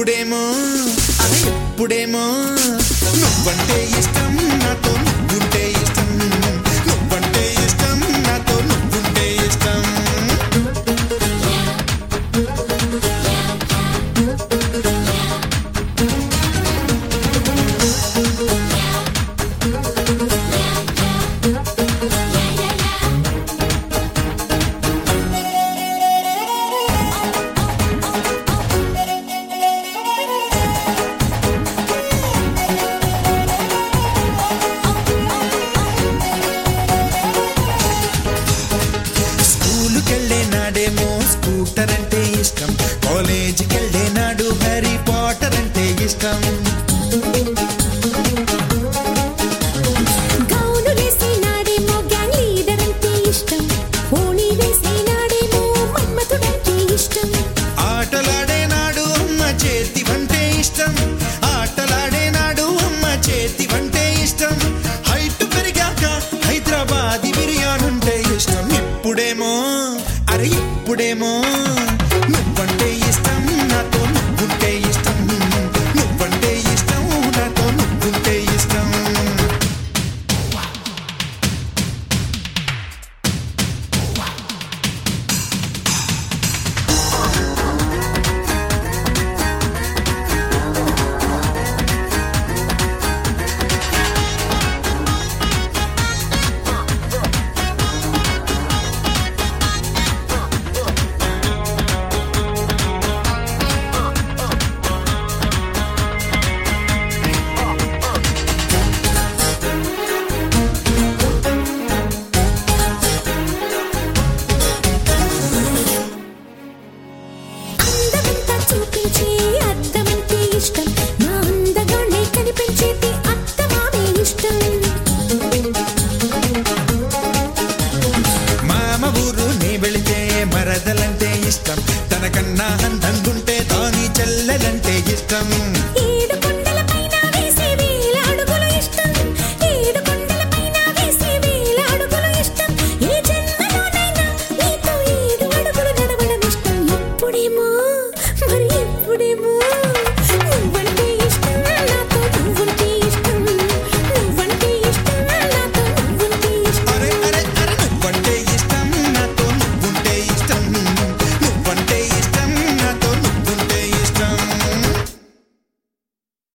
ఇప్పుడేమో అది ఎప్పుడేమో నువ్వంటే ఇష్టం నాతో నువ్వుంటే ఇష్టం నువ్వంటే ఇష్టం నాతో నువ్వుంటే ఇష్టం స్కూలుకెళ్ళే నాడేమో స్కూటర్ అంటే ఇష్టం కాలేజీకి వెళ్ళే నాడు హ్యారీ పాటర్ అంటే ఇష్టం గౌను వేసే నాడేమో గ్యాంగ్ లీడర్ అంటే ఇష్టం ఓణి వేసే నాడేమో మన్మథుడంటే ఇష్టం ఆటలాడే నాడు అమ్మ చేతి వంటే ఇష్టం ఆటలాడే నాడు అమ్మ చేతి వంటే ఇష్టం హైట్ పెరిగాక హైదరాబాద్ బిర్యానుంటే ఇష్టం ఇప్పుడేమో అరే ఇప్పుడేమో నువ్వంటే ఇష్టం నాతో నువ్వుంటే ఇష్టం నువ్వంటే ఇష్టం నాతో నువ్వుంటే ఇష్టం అందమంతా చూపించే అద్దమంటే ఇష్టం నా అందగానే కనిపించేది అత్తమామే ఇష్టం మామ ఊరు నీ వెళితే మరదలంటే ఇష్టం తనకన్నా అందంగుంటే దాని చెల్లెలంటే ఇష్టం ఏ